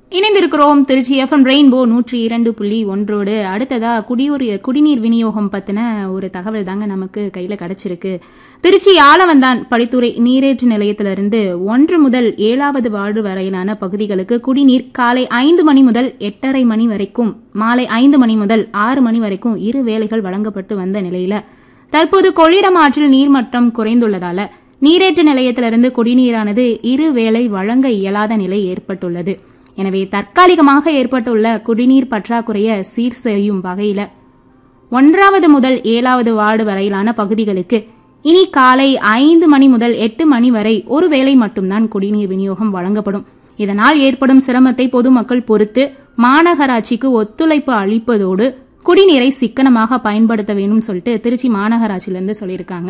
இணைந்திருக்கிறோம் Trichy FM rainbow நூற்றி இரண்டு புள்ளி ஒன்றோடு அடுத்ததா குடியூர் குடிநீர் விநியோகம் பத்தின ஒரு தகவல் தாங்க நமக்கு கையில கிடைச்சிருக்கு திருச்சி ஆலவந்தான் படித்துறை நீரேற்று நிலையத்திலிருந்து ஒன்று முதல் ஏழாவது வார்டு வரையிலான பகுதிகளுக்கு குடிநீர் காலை ஐந்து மணி முதல் எட்டரை மணி வரைக்கும் மாலை ஐந்து மணி முதல் ஆறு மணி வரைக்கும் இரு வேளைகள் வழங்கப்பட்டு வந்த நிலையில தற்போது கொள்ளிடம் ஆற்றில் நீர்மட்டம் குறைந்துள்ளதால நீரேற்று நிலையத்திலிருந்து குடிநீரானது இரு வேளை வழங்க இயலாத நிலை ஏற்பட்டுள்ளது எனவே தற்காலிகமாக ஏற்பட்டுள்ள குடிநீர் பற்றாக்குறையை சீர் செய்யும் வகையில ஒன்றாவது முதல் ஏழாவது வார்டு வரையிலான பகுதிகளுக்கு இனி காலை ஐந்து மணி முதல் எட்டு மணி வரை ஒரு வேளை மட்டும்தான் குடிநீர் விநியோகம் வழங்கப்படும் இதனால் ஏற்படும் சிரமத்தை பொதுமக்கள் பொறுத்து மாநகராட்சிக்கு ஒத்துழைப்பு அளிப்பதோடு குடிநீரை சிக்கனமாக பயன்படுத்த வேணும்னு சொல்லிட்டு திருச்சி மாநகராட்சியிலிருந்து சொல்லியிருக்காங்க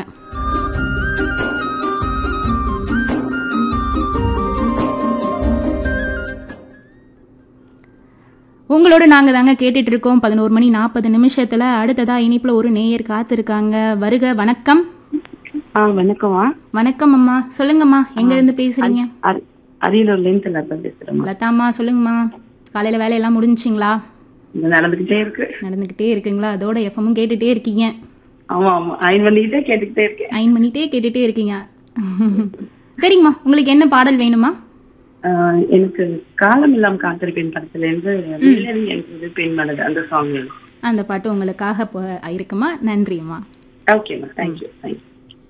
உங்களோட நாங்க தாங்க கேட்டுட்டு இருக்கோம் பதினோரு மணி நாற்பது நிமிஷத்துல அடுத்ததா இனிப்புல ஒரு நேயர் காத்திருக்காங்க வருக வணக்கம் ஆ வணக்கம்மா வணக்கம் அம்மா சொல்லுங்கம்மா எங்க இருந்து பேசுறீங்க அரி- அரியலூர்ல இருந்து லதா பேசுறேம்மா லதாம்மா சொல்லுங்கம்மா காலையில வேலையெல்லாம் முடிஞ்சுங்களா இது நடந்துகிட்டே இருக்கு நடந்துகிட்டே இருக்குங்களா அதோட எஃப்எம்மும் கேட்டுட்டே இருக்கீங்க ஆமா ஆமா அயன் பண்ணிக்கிட்டே கேட்டுக்கிட்டே இருக்கேன் அயன் பண்ணிட்டே கேட்டுட்டே இருக்கீங்க சரிங்கம்மா உங்களுக்கு என்ன பாடல் வேணுமா ஆ, எனக்கு காலம் இல்லாம காத்திருப்பேன் படத்துல இருந்து மில்லரி என்றது பெண் மனது அந்த சாங் அந்த பாட்டு உங்களுக்காக இப்போ இருக்குமா நன்றிம்மா ஓகேம்மா தேங்க்யூ தேங்க்யூ